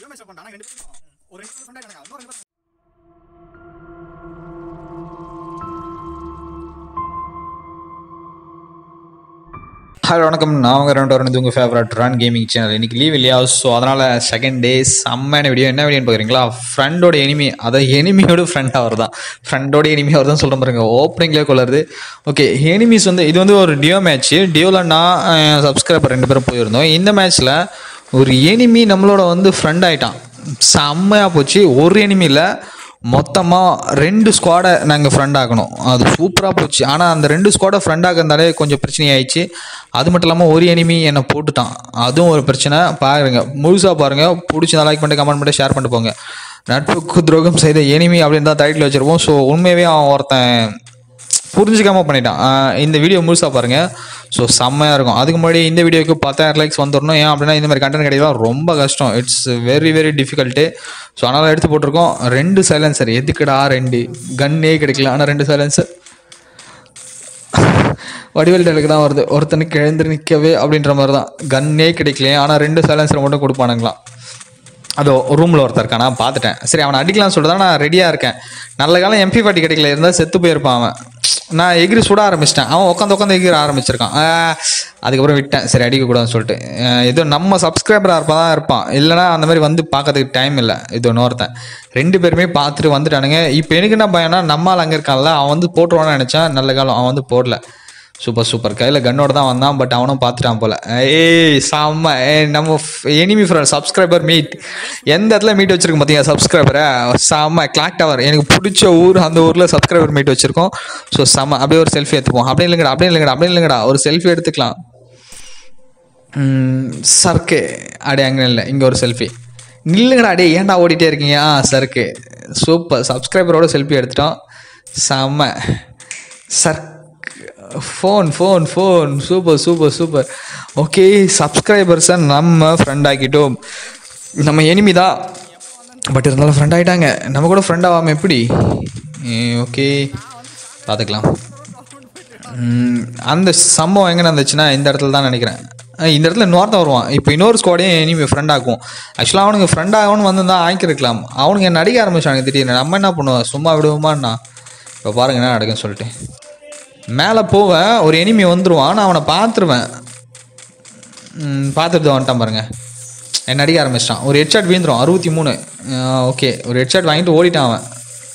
deo match பண்ணா ரெண்டு பேரும் ஒரு ரெண்டு பேரும் சொன்னாங்க இன்னும் ரெண்டு பேரும் ஹலோ வணக்கம் நான் உங்கள் ரெண்டு வரணும் உங்கள் ஃபேவரட் ரன் கேமிங் சேனல் இன்னைக்கு லீவ் இல்லையா ஸோ அதனால் செகண்ட் டே செம்மையான வீடியோ என்ன வீடியோன்னு பார்க்குறீங்களா ஃப்ரெண்டோட எனிமி அதை எனிமியோட ஃப்ரெண்ட் அவர் தான் ஃப்ரெண்டோட எனிமி அவர் தான் சொல்ல பாருங்க ஓப்பனிங்லேயே கொள்ளுறது ஓகே எனிமிஸ் வந்து இது வந்து ஒரு டியோ மேட்ச் டியோவில் நான் சப்ஸ்கிரைபர் ரெண்டு பேரும் போயிருந்தோம் இந்த மேட்ச்சில் ஒரு எனிமி நம்மளோட வந்து ஃப்ரெண்ட் ஆயிட்டான் செம்மையாக போச்சு ஒரு எனிமியில் மொத்தமாக ரெண்டு ஸ்குவாடை நாங்கள் ஃப்ரெண்ட் ஆகணும் அது சூப்பராக போச்சு ஆனால் அந்த ரெண்டு ஸ்குவாடை ஃப்ரெண்ட் ஆகிறதாலே கொஞ்சம் பிரச்சனை ஆயிடுச்சு அது மட்டும் இல்லாமல் ஒரு எனிமி என்னை போட்டுட்டான் அதுவும் ஒரு பிரச்சனை பாருங்க முழுசாக பாருங்கள் பிடிச்சதா லைக் பண்ணிட்டு கமெண்ட் பண்ணிட்டு ஷேர் பண்ணிட்டு போங்க நட்புக்கு துரோகம் செய்த எனிமி அப்படின்னு தான் டைட்டில் வச்சிருப்போம் ஸோ உண்மையாகவே அவன் ஒருத்தன் புரிஞ்சுக்காம பண்ணிட்டான் ஆஹ் இந்த வீடியோ முழுசாக பாருங்கள் ஸோ செம்மையாக இருக்கும் அதுக்கு முன்னாடி இந்த வீடியோக்கு பத்தாயிரம் லைக்ஸ் வந்துடணும் ஏன் அப்படின்னா இந்த மாதிரி கண்டென்ட் கிடைக்கலாம் ரொம்ப கஷ்டம் it's very very difficult so அதனால் எடுத்து போட்டிருக்கோம் ரெண்டு சைலன்சர் எதுக்குடா ரெண்டு கன்னே கிடைக்கல ஆனால் ரெண்டு சைலன்சர் வடிவேல் டேலுக்கு தான் வருது ஒருத்தனுக்கு எழுந்து நிற்கவே அப்படின்ற மாதிரி தான் கன்னே கிடைக்கலையே ஆனால் ரெண்டு சைலன்சர் மட்டும் கொடுப்பானுங்களாம் அதோ ரூமில் ஒருத்தர் இருக்கானா பார்த்துட்டேன் சரி அவனை அடிக்கலாம்னு சொல்லிட்டு தான் நான் ரெடியாக இருக்கேன் நல்ல காலம் எம்பி பாட்டி கிடைக்கல இருந்தால் செத்து போயிருப்பான் அவன் நான் எகிரி சுட ஆரம்பிச்சிட்டேன் அவன் உட்காந்து உட்காந்து எகிர ஆரம்பிச்சிருக்கான் ஆஹ், அதுக்கப்புறம் விட்டேன் சரி அடிக்கக்கூடாதுன்னு சொல்லிட்டு ஆஹ், ஏதோ நம்ம சப்ஸ்கிரைபராக இருப்பான் தான் இருப்பான் இல்லைனா அந்த மாதிரி வந்து பார்க்கறதுக்கு டைம் இல்லை இது இன்னொருத்தன் ரெண்டு பேருமே பார்த்துட்டு வந்துட்டானுங்க இப்போ எனக்கு என்ன பயம்னா நம்மால் அங்கே இருக்கான்ல அவன் வந்து போட்டுருவான்னு நினச்சேன் நல்ல காலம் அவன் வந்து போடல சூப்பர் சூப்பர் கையில் கன்னோட தான் வந்தான் பட் அவனும் பார்த்துட்டான் போல ஏய் செம்ம ஏய் நம்ம எனிமி ஃப்ரெண்ட் சப்ஸ்கிரைபர் மீட் எந்த இடத்துல மீட் வச்சிருக்கோம் பார்த்தீங்க சப்ஸ்கிரைபரை செம்ம கிளாக் டவர் எனக்கு பிடிச்ச ஊர் அந்த ஊரில் சப்ஸ்கிரைபர் மீட் வச்சிருக்கோம் ஸோ செம்ம அப்படியே ஒரு செல்ஃபி எடுத்துப்போம் அப்படியே இல்லைங்கடா அப்படியே இல்லைங்கடா அப்படியே இல்லைங்கடா ஒரு செல்ஃபி எடுத்துக்கலாம் ம், சர்க்கு அடே அங்கே இல்லை இங்கே ஒரு செல்ஃபி நில்லுங்கடா அடே ஏன்டா ஓடிட்டே இருக்கீங்க ஆ சர்க்கு சூப்பர் சப்ஸ்கிரைபரோட செல்ஃபி எடுத்துட்டோம் செம்ம சர்க் phone phone phone super super super okay சப்ஸ்கிரைபர்ஸை நம்ம ஃப்ரெண்ட் ஆக்கிட்டோம் நம்ம எனிமி தான் பட் இருந்தாலும் ஃப்ரெண்ட் ஆகிட்டாங்க நம்ம கூட ஃப்ரெண்ட் ஆகாமல் எப்படி ஓகே பார்த்துக்கலாம் ம், அந்த சம்பவம் எங்கே நடந்துச்சுன்னா இந்த இடத்துல தான் நினைக்கிறேன் அஹ் இந்த இடத்துல இன்னொருத்தன் வருவான் இப்போ இன்னொரு ஸ்குவாடையும் இனிமே ஃப்ரெண்ட் ஆக்கும் ஆக்சுவலாக அவனுக்கு ஃப்ரெண்ட் ஆகணும்னு வந்து தான் ஆக்கிருக்கலாம் அவனுங்க என்ன அடிக்க ஆரம்பிச்சாங்க திடீர்னு நம்ம என்ன பண்ணுவோம் சும்மா விடுவோமான்னா இப்போ பாருங்க என்ன நடக்குன்னு சொல்லிட்டு மேலே போவேன் ஒரு எனிமி வந்துடுவான் நான் அவனை பார்த்துருவேன் ம், பார்த்துட்டு வந்துட்டான் பாருங்க என்ன அடிக்க ஆரம்பிச்சிட்டான் ஒரு ஹெட்ஷாட் வீழ்ந்துரும் அறுபத்தி மூணு ஓகே ஒரு ஹெட்ஷாட் வாங்கிட்டு ஓடிட்டான் அவன்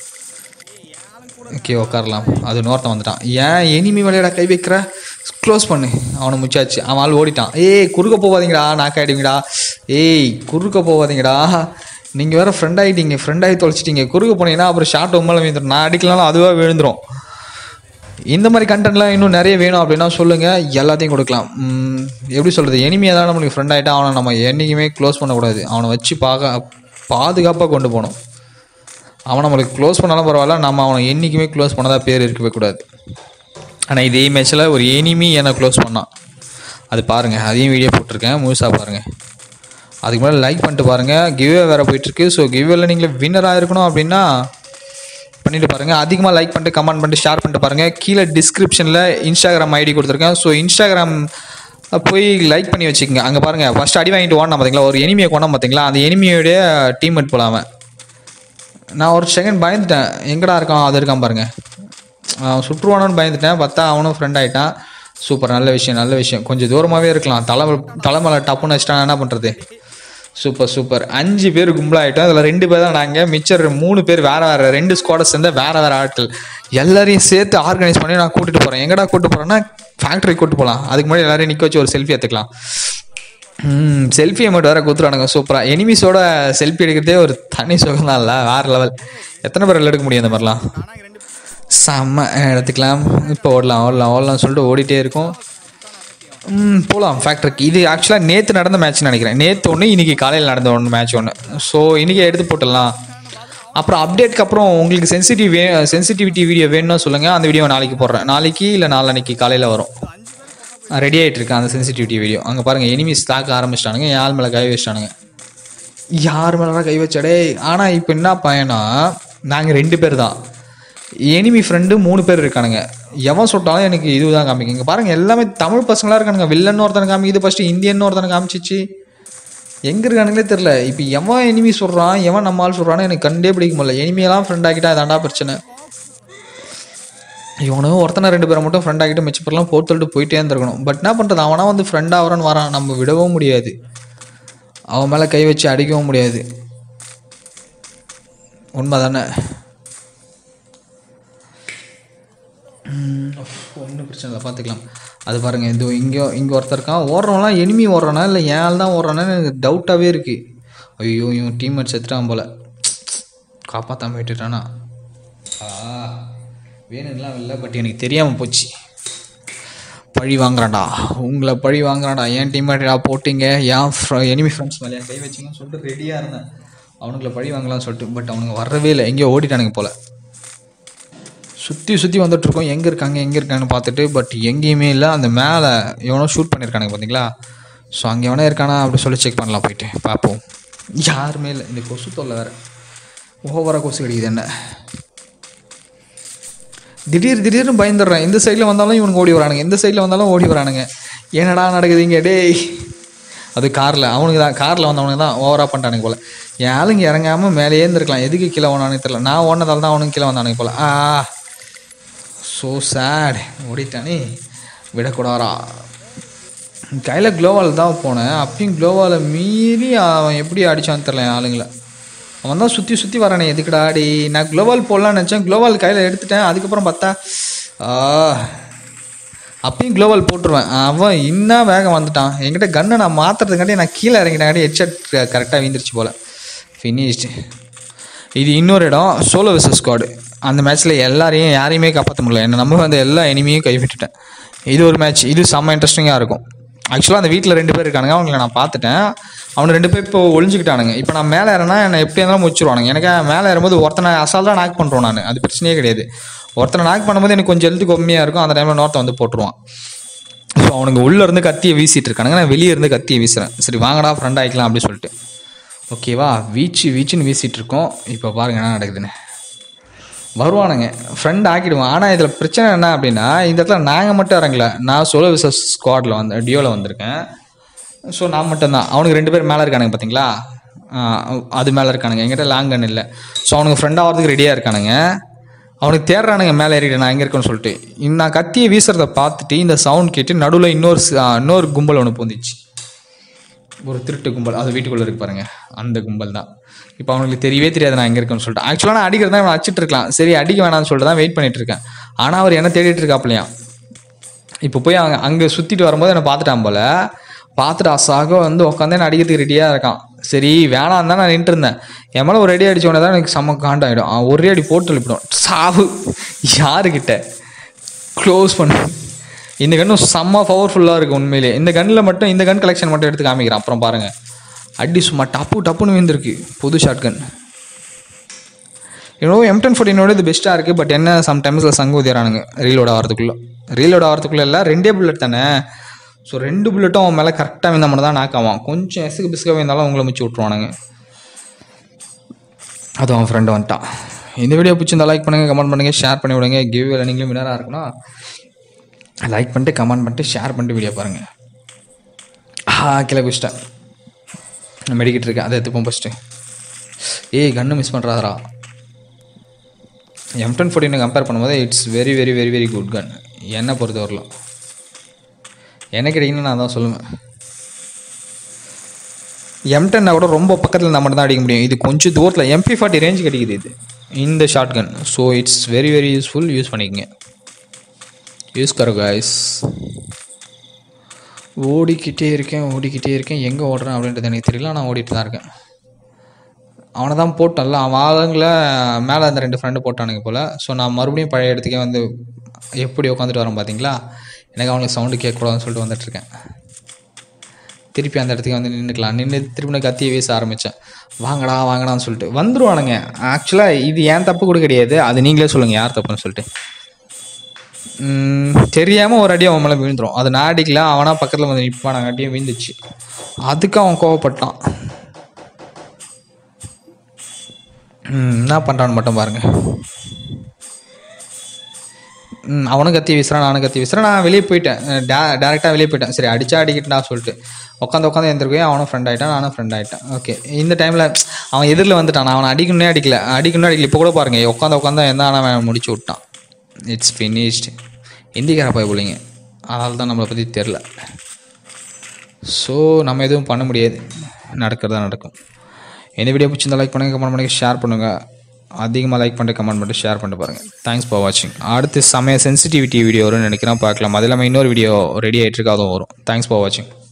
ஓகே உட்காரலாம் அது இன்னொருத்தன் வந்துட்டான் ஏன் எனிமி விளையாட கை வைக்கிற க்ளோஸ் பண்ணு அவனை முச்சாச்சு அவன் ஆள் ஓடிட்டான் ஏய் குறுக்க போகாதீங்கடா நாக் ஆகிடுவீங்கடா ஏய் குறுக்க போகாதீங்கடா நீங்கள் வேற ஃப்ரெண்ட் ஆகிட்டீங்க ஃப்ரெண்ட் ஆகி தொலைச்சிட்டீங்க குறுக்க போனீங்கன்னா அப்புறம் ஷார்ட் உண்மையில விழுந்துடும் நான் அடிக்கலாம்னு அதுவாக விழுந்துரும் இந்த மாதிரி கண்டென்ட்லாம் இன்னும் நிறைய வேணும் அப்படின்னா சொல்லுங்கள் எல்லாத்தையும் கொடுக்கலாம் உம், எப்படி சொல்கிறது எனிமியாக தான் நம்மளுக்கு ஃப்ரெண்ட் ஆகிட்டா அவனை நம்ம என்றைக்குமே க்ளோஸ் பண்ணக்கூடாது அவனை வச்சு பார்க்க பாதுகாப்பாக கொண்டு போகணும் அவன் நம்மளுக்கு க்ளோஸ் பண்ணாலும் பரவாயில்ல நம்ம அவனை என்றைக்குமே க்ளோஸ் பண்ணதாக பேர் இருக்கவே கூடாது ஆனால் இதே மேட்ச்சில் ஒரு எனிமி என்னை க்ளோஸ் பண்ணான் அது பாருங்கள் அதையும் வீடியோ போட்டிருக்கேன் முழுசாக பாருங்கள் அதுக்கு மேலே லைக் பண்ணிட்டு பாருங்கள் கிவ்வே வேறு போயிட்டுருக்கு ஸோ கிவ்வேல நீங்கள் வின்னராக இருக்கணும் அப்படின்னா பண்ணிட்டு பாருங்கள் அதிகமாக லைக் பண்ணிட்டு கமெண்ட் பண்ணிட்டு ஷேர் பண்ணிட்டு பாருங்கள் கீழே டிஸ்கிரிப்ஷனில் இன்ஸ்டாகிராம் ஐடி கொடுத்துருக்கேன் ஸோ இன்ஸ்டாகிராம் போய் லைக் பண்ணி வச்சுக்கோங்க அங்கே பாருங்கள் ஃபஸ்ட் அடி வாங்கிட்டு ஓடனா பார்த்தீங்களா ஒரு எனிமியை கொண்டா பார்த்தீங்களா அந்த எனிமியோடைய டீம்மேட் போல அவன் நான் ஒரு செகண்ட் பயந்துட்டேன் எங்கடா இருக்கான் அது இருக்கான் பாருங்க அவன் சுற்றுவானோன்னு பயந்துட்டேன் பார்த்தா அவனும் ஃப்ரெண்ட் ஆகிட்டான் சூப்பர் நல்ல விஷயம் நல்ல விஷயம் கொஞ்சம் தூரமாகவே இருக்கலாம் தலை தலைமலை டப்புன்னு வச்சுட்டா என்ன பண்ணுறது சூப்பர் சூப்பர் அஞ்சு பேர் கும்பலாகிட்டோம் அதில் ரெண்டு பேர் தான் நாங்கள் மிச்சர் மூணு பேர் வேற வேற ரெண்டு ஸ்குவாடை சேர்ந்த வேற வேற ஆட்கள் எல்லாரையும் சேர்த்து ஆர்கனைஸ் பண்ணி நான் கூட்டிட்டு போகிறேன் எங்கடா கூட்டு போகிறேன்னா ஃபேக்ட்ரி கூட்டு போகலாம் அதுக்கு முன்னாடி எல்லாரையும் நிற்க வச்சு ஒரு செல்ஃபி எடுத்துக்கலாம் செல்ஃபி அமௌண்ட் வேறு கொடுத்துருவானுங்க சூப்பராக எனிமிஸோட செல்ஃபி எடுக்கிறதே ஒரு தனி சுகம் தான் இல்லை வேறு லெவல் எத்தனை பேர் எடுக்க முடியும் அந்த மாதிரிலாம் ஆனா இங்க ரெண்டு செம்ம எடுத்துக்கலாம் இப்போ ஓடலாம் ஓடலாம் ஓடலாம்னு சொல்லிட்டு ஓடிட்டே இருக்கும் ம் போகலாம் ஃபேக்ட்ரிக்கு இது ஆக்சுவலாக நேற்று நடந்த மேட்ச்னு நினைக்கிறேன் நேற்று ஒன்று இன்றைக்கி காலையில் நடந்த ஒன்று மேட்ச் ஒன்று ஸோ இன்றைக்கி எடுத்து போட்டுடலாம் அப்புறம் அப்டேட்க்கு அப்புறம் உங்களுக்கு சென்சிட்டிவ் வே சென்சிட்டிவிட்டி வீடியோ வேணும்னா சொல்லுங்கள் அந்த வீடியோ நாளைக்கு போடுறேன் நாளைக்கு இல்லை நாளன்னைக்கு காலையில் வரும் ரெடி ஆகிட்டு இருக்கேன் அந்த சென்சிட்டிவிட்டி வீடியோ அங்கே பாருங்கள் எனிமிஸ் தாக்க ஆரம்பிச்சிட்டானுங்க யார் மேலே கை வச்சிட்டானுங்க யார் மேலே கை வச்சாடே ஆனால் இப்போ என்ன பையனா நாங்கள் ரெண்டு பேர் தான் எனிமி ஃப்ரெண்டு மூணு பேர் இருக்கானுங்க எவன் சுட்டாலும் எனக்கு இதுதான் காமிக்குங்க பாருங்க எல்லாமே தமிழ் பசங்களாக இருக்கானுங்க வில்லன் ஒருத்தனை காமிக்குது ஃபஸ்ட்டு இந்தியன் ஒருத்தனை காமிச்சிச்சு எங்கே இருக்கானுங்களே தெரில இப்போ எவன் எனிமி சொல்கிறான் எவன் நம்ம ஆள் சொல்கிறான்னு எனக்கு கண்டே பிடிக்க முடியல எனிமியெல்லாம் ஃப்ரெண்ட் ஆக்கிட்டா அதாண்டா பிரச்சனை இவனும் ஒருத்தனை ரெண்டு பேரை மட்டும் ஃப்ரெண்ட் ஆகிட்டு மிச்ச பேர்லாம் போட்டு தள்ளிட்டு போயிட்டே இருந்திருக்கணும் பட் என்ன பண்ணுறது அவனா வந்து ஃப்ரெண்ட் ஆகிறான்னு வரான் நம்ம விடவும் முடியாது அவன் மேலே கை வச்சு அடிக்கவும் முடியாது உண்மை தானே ஒன்றும் பிரச்சனை இல்லை பார்த்துக்கலாம் அது பாருங்கள் இது இங்கே இங்கே ஒருத்தர் இருக்கான் ஓடுறவன்லாம் எனிமி ஓடுறானா இல்லை ஏன் ஆள் தான் ஓடுறானான்னு எனக்கு டவுட்டாகவே இருக்குது ஐயோ இவன் டீம்மேட் செத்துட்டான் போல காப்பாற்றாம விட்டுட்டானா ஆ வேணும்லாம் இல்லை பட் எனக்கு தெரியாமல் போச்சு பழி வாங்குறான்டா உங்களை பழி வாங்குறான்டா ஏன் டீம்மேட்டா போட்டிங்க ஏன் எனிமி ஃப்ரெண்ட்ஸ் மேலே என் கை வச்சிங்கன்னு சொல்லிட்டு ரெடியாக இருந்தேன் அவனுங்களை பழி வாங்கலாம்னு சொல்லிட்டு பட் அவனுங்க வரவே இல்லை எங்கேயோ ஓடிட்டானுங்க போல சுற்றி சுற்றி வந்துட்டுருக்கோம் எங்கே இருக்காங்க எங்கே இருக்காங்கன்னு பார்த்துட்டு பட் எங்கேயுமே இல்லை அந்த மேலே எவனோ ஷூட் பண்ணியிருக்கானுங்க பார்த்தீங்களா ஸோ அங்கே எவனோ இருக்கானா அப்படி சொல்லி செக் பண்ணலாம் போயிட்டு பார்ப்போம் யாருமே இல்லை இந்த கொசு தொல்லை வேறு ஓவராக கொசு கடிக்குது என்ன திடீர் திடீர்னு பயந்துடுறேன் இந்த சைடில் வந்தாலும் இவனுக்கு ஓடி வரானுங்க இந்த சைடில் வந்தாலும் ஓடி வரானுங்க என்னடா நடக்குதுங்க டேய் அது காரில் அவனுக்கு தான் காரில் வந்தவனுக்கு தான் ஓவராக பண்ணிட்டானுங்க போல் என் ஆளுங்க இறங்காமல் மேலேயே இருந்திருக்கலாம் எதுக்கு கீழே ஓனானு தெரியல நான் ஓடினதால தான் அவனுக்கு கீழே வந்தானுங்க போல் ஆ ஸோ சேட் ஓடிட்டானே விடக்கூடாரா கையில் க்ளோவால் தான் போனேன் அப்பயும் க்ளோவாலை மீறி அவன் எப்படி அடிச்சான்னு தெரில என் ஆளுங்களை அவன் தான் சுற்றி சுற்றி வரானே எதுக்குடா ஆடி நான் க்ளோவால் போடலான்னு நினச்சேன் க்ளோவால் கையில் எடுத்துட்டேன் அதுக்கப்புறம் பார்த்தா ஆ, அப்பயும் க்ளோவால் போட்டுருவேன் அவன் இன்னும் வேகம் வந்துட்டான் என்கிட்ட கன்னை நான் மாற்றுறதுக்காண்டி நான் கீழே இறங்கிட்டாங்காட்டி ஹெட்ஷெட் கரெக்டாக வீந்துருச்சு போல் ஃபினிஷ்டு இது இன்னொரு இடம் சோலோ விசஸ் ஸ்குவாடு அந்த மேட்ச்சில் எல்லாரையும் யாரையுமே காப்பாற்ற முடியல என்ன நம்ம வந்து எல்லா எனிமையும் கைவிட்டுட்டேன் இது ஒரு மேட்ச் இது செம்ம இன்ட்ரெஸ்டிங்காக இருக்கும் ஆக்சுவலாக அந்த வீட்டில் ரெண்டு பேர் இருக்கானுங்க அவங்கள நான் பார்த்துட்டேன் அவனு ரெண்டு பேர் இப்போ ஒளிஞ்சுக்கிட்டானுங்க இப்போ நான் மேலே ஏறினா என்னை எப்படி இருந்தாலும் முடிச்சிருவானுங்க எனக்கு மேலே ஏறும்போது ஒருத்தனை அசால்ட்டாக நாக் பண்ணுறோம் நான் அது பிரச்சனையே கிடையாது ஒருத்தனை நாக் பண்ணும்போது எனக்கு கொஞ்சம் எழுத்து கம்மியாக இருக்கும் அந்த டைமில் நோர்த்தை வந்து போட்டுருவான் ஸோ அவனுங்க உள்ளே இருந்து கத்தியை வீசிட்டு இருக்கானுங்க நான் வெளியே இருந்து கத்தியை வீசுகிறேன் சரி வாங்கடா ஃப்ரெண்ட் ஆகிக்கலாம் அப்படின்னு சொல்லிட்டு ஓகேவா வீச்சு வீச்சுன்னு வீசிட்டு இருக்கோம் இப்போ பாருங்க என்ன நடக்குதுன்னு வருவானுங்க ஃப்ரெண்ட் ஆக்கிடுவான் ஆனால் இதில் பிரச்சனை என்ன அப்படின்னா இந்த இடத்துல நாங்கள் மட்டும் இறங்கல நான் சோலோ விசஸ் ஸ்குவாடில் வந்து டியோவில் வந்திருக்கேன் ஸோ நான் மட்டும்தான் அவனுக்கு ரெண்டு பேர் மேலே இருக்கானுங்க பார்த்தீங்களா ஆஹ் அது மேலே இருக்கானுங்க என்கிட்ட லாங் கன் இல்லை ஸோ அவனுக்கு ஃப்ரெண்ட் ஆகிறதுக்கு ரெடியாக இருக்கானுங்க அவனுக்கு தேடுறானுங்க மேலே ஏறிட்டு நான் எங்கே இருக்கேன்னு சொல்லிட்டு இன்னும் நான் கத்தியை வீசுறத பார்த்துட்டு இந்த சவுண்ட் கேட்டு நடுவில் இன்னொரு ஸ்- ஆஹ் இன்னொரு கும்பல் ஒன்று பூந்துச்சு ஒரு திருட்டு கும்பல் அது வீட்டுக்குள்ளே இருக்கு பாருங்க அந்த கும்பல் தான் இப்போ அவனுக்கு தெரியவே தெரியாது நான் எங்கே இருக்கேன்னு சொல்லிட்டு ஆக்சுவலாக நான் அடிக்கிறது தான் இவன் அடிச்சிட்டு இருக்கலாம் சரி அடிக்க வேணாம்னு சொல்லிட்டு தான் வெயிட் பண்ணிட்டு இருக்கேன் ஆனால் அவர் என்ன தேடிட்டு இருக்காப்லையா இப்போ போய் அங்கே அங்கே சுற்றிட்டு வரும்போது என்னை பார்த்துட்டான் போல பார்த்துட்டு அசாக வந்து உட்காந்து என்ன அடிக்கிறதுக்கு ரெடியாக இருக்கான் சரி வேணாம் தான் நான் நின்றுட்டு இருந்தேன் என் மேலே ஒரு அடி அடிச்ச உடனே தான் எனக்கு செம்ம காண்டாயிடும் அவன் ஒரே அடி போட்டு எழுப்பிடும் சாவு யாருக்கிட்ட க்ளோஸ் பண்ணு இந்த கன்னும் செம்ம பவர்ஃபுல்லாக இருக்குது உண்மையிலே இந்த கன்னில் மட்டும் இந்த கன் கலெக்ஷன் மட்டும் எடுத்து காமிக்கிறேன் அப்புறம் பாருங்கள் அடி சும்மா டப்பு டப்புன்னு விழுந்திருக்கு புது ஷார்ட் கன் இன்னும் எம் டென் ஃபோர்டீனோட இது பெஸ்ட்டாக இருக்குது பட் என்ன சம்டைம்ஸில் சங்கு ஊதிறானுங்க ரீலோட் ஆகிறதுக்குள்ளே ரீலோட் ஆகிறதுக்குள்ளே இல்லை ரெண்டே புல்லட் தானே ஸோ ரெண்டு புல்லட்டும் அவன் மேலே கரெக்டாக விழுந்தா மட்டும் தான் நாக் ஆவான் கொஞ்சம் எசுக்கு பிசுக்க விழுந்தாலும் அவங்கள மிச்சு விட்ருவானுங்க அது அவன் ஃப்ரெண்டு வந்துட்டான் இந்த வீடியோ பிடிச்சிருந்தா லைக் பண்ணுங்கள் கமெண்ட் பண்ணுங்கள் ஷேர் பண்ணி விடுங்க கிவ் நீங்களும் வினராக இருக்குன்னா லைக் பண்ணிட்டு கமெண்ட் பண்ணிட்டு ஷேர் பண்ணிட்டு வீடியோ பாருங்கள் ஆ கீழே குச்சிட்டேன் நான் மெடிக்கிட்டு இருக்கேன் அதை எடுத்துப்போம் ஃபஸ்ட்டு ஏய் கன்று மிஸ் பண்ணுறாதரா எம் டென் ஃபோர்டீனை கம்பேர் பண்ணும்போது it's very very very very good gun என்னை பொறுத்த வரலாம் என்ன கிடைக்குன்னு நான் தான் சொல்லுவேன் எம் டென்னை கூட ரொம்ப பக்கத்தில் இருந்தால் மட்டும் தான் அடிக்க முடியும் இது கொஞ்சம் தூரத்தில் எம்பி ஃபார்ட்டி ரேஞ்ச் கிடைக்குது இது இந்த short gun so it's very very useful use பண்ணிக்கங்க யூஸ் கரோ காய்ஸ் ஓடிக்கிட்டே இருக்கேன் ஓடிக்கிட்டே இருக்கேன் எங்கே ஓடுறேன் அப்படின்றது எனக்கு தெரியல நான் ஓடிட்டு தான் இருக்கேன் அவனை தான் போட்டான்ல அவன் ஆளுங்களை மேலே அந்த ரெண்டு ஃப்ரெண்டு போட்டானுங்க போல் ஸோ நான் மறுபடியும் பழைய இடத்துக்கே வந்து எப்படி உட்காந்துட்டு வரேன் பார்த்தீங்களா எனக்கு அவனுக்கு சவுண்டு கேட்கக்கூடாதுன்னு சொல்லிட்டு வந்துட்டுருக்கேன் திருப்பி அந்த இடத்துக்கு வந்து நின்றுக்கலாம் நின்று திருப்பி நான் கத்தியை வீச ஆரம்பித்தேன் வாங்கடா வாங்கடான்னு சொல்லிட்டு வந்துருவானுங்க ஆக்சுவலாக இது ஏன் தப்பு கூட கிடையாது அது நீங்களே சொல்லுங்கள் யார் தப்புன்னு சொல்லிட்டு தெரியாமல் ஒரு அடி அவன் மேலே விழுந்துரும் அது நான் அடிக்கல அவனா பக்கத்தில் வந்து நிற்பான் அடியும் விழுந்துச்சு அதுக்கு அவன் கோவப்பட்டான் ம், என்ன பண்ணுறான்னு மட்டும் பாருங்க ம், அவனும் கத்தி வீசுறான் நானும் கத்தி வீசுறேன் நான் வெளியே போயிட்டேன் டே டேரெக்டாக வெளியே போயிட்டேன் சரி அடிச்சா அடிக்கிட்டா சொல்லிட்டு உட்காந்து உட்காந்து எழுந்திருக்கேன் அவனும் ஃப்ரெண்ட் ஆகிட்டான் நானும் ஃப்ரெண்ட் ஆகிட்டேன் ஓகே இந்த டைமில் அவன் எதிரில் வந்துட்டான் நான் அவனை அடிக்கணும்னே அடிக்கல அடிக்கணும்னே அடிக்கல இப்போ கூட பாருங்க உட்காந்து உட்காந்து எந்த ஆனால் அவன் முடிச்சு விட்டான் இட்ஸ் ஃபினிஷ்டு இந்திக்கார போய் பிள்ளைங்க அதனால தான் நம்மளை பற்றி தெரில ஸோ நம்ம எதுவும் பண்ண முடியாது நடக்கிறதா நடக்கும் இந்த வீடியோ பிடிச்சிருந்தா லைக் பண்ணுங்கள் கமெண்ட் பண்ணுங்கள் ஷேர் பண்ணுங்கள் அதிகமாக லைக் பண்ணிட்டு கமெண்ட் பண்ணிட்டு ஷேர் பண்ணிட்டு பாருங்கள் தேங்க்ஸ் ஃபார் வாட்சிங் அடுத்து செமைய சென்சிட்டிவிட்டி வீடியோ வரும்னு நினைக்கிறேன் பார்க்கலாம் அது இல்லாமல் இன்னொரு வீடியோ ரெடி ஆகிட்டு இருக்கு அதுவும் வரும் தேங்க்ஸ் ஃபார் வாட்சிங்